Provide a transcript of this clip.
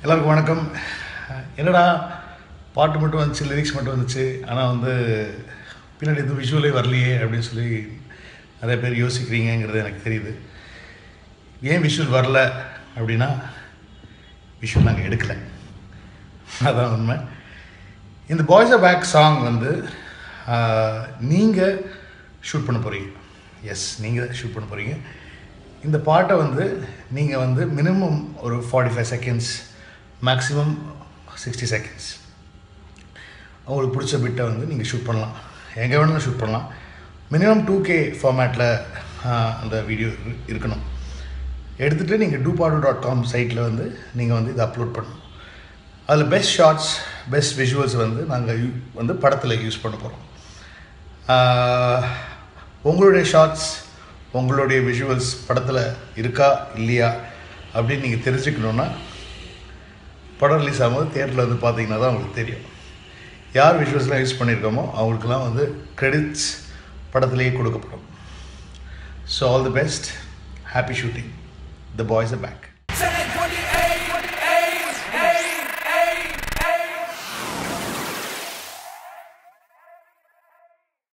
எல்லாருக்கும் வணக்கம் என்னடா பாட்டு மட்டும் வந்துச்சு லிரிக்ஸ் மட்டும் வந்துச்சு ஆனால் வந்து பின்னாடி எதுவும் விஷுவலே வரலையே அப்படின்னு சொல்லி நிறைய பேர் யோசிக்கிறீங்கங்கிறது எனக்கு தெரியுது ஏன் விஷுவல் வரல அப்படின்னா விஷுவல் நாங்கள் எடுக்கலை அதான் உண்மை இந்த பாய்ஸ் ஆர் பேக் சாங் வந்து நீங்கள் ஷூட் பண்ண போகிறீங்க எஸ் நீங்கள் ஷூட் பண்ண போகிறீங்க இந்த பாட்டை வந்து நீங்கள் வந்து மினிமம் ஒரு forty five seconds maximum sixty seconds உங்களுக்கு பிடிச்ச பிட்டை வந்து நீங்கள் ஷூட் பண்ணலாம் எங்கே வேணாலும் ஷூட் பண்ணலாம் மினிமம் டூ கே ஃபார்மேட்டில் அந்த வீடியோ இருக்கணும் எடுத்துகிட்டு நீங்கள் டூபாடு டாட் காம் சைட்டில் வந்து நீங்கள் வந்து இதை அப்லோட் பண்ணணும் அதில் பெஸ்ட் ஷார்ட்ஸ் பெஸ்ட் விஷுவல்ஸ் வந்து நாங்கள் யூ வந்து படத்தில் யூஸ் பண்ண போகிறோம் உங்களுடைய ஷார்ட்ஸ் உங்களுடைய விஷுவல்ஸ் படத்தில் இருக்கா இல்லையா அப்படின்னு நீங்கள் தெரிஞ்சுக்கணுன்னா படம் ரிலீஸ் ஆகும்போது தேட்டரில் வந்து பார்த்தீங்கன்னா தான் உங்களுக்கு தெரியும் யார் விஷுவல்ஸ்லாம் யூஸ் பண்ணியிருக்கோமோ அவங்களுக்குலாம் வந்து கிரெடிட்ஸ் படத்துலேயே கொடுக்கப்படும் so all the best happy shooting the boys a back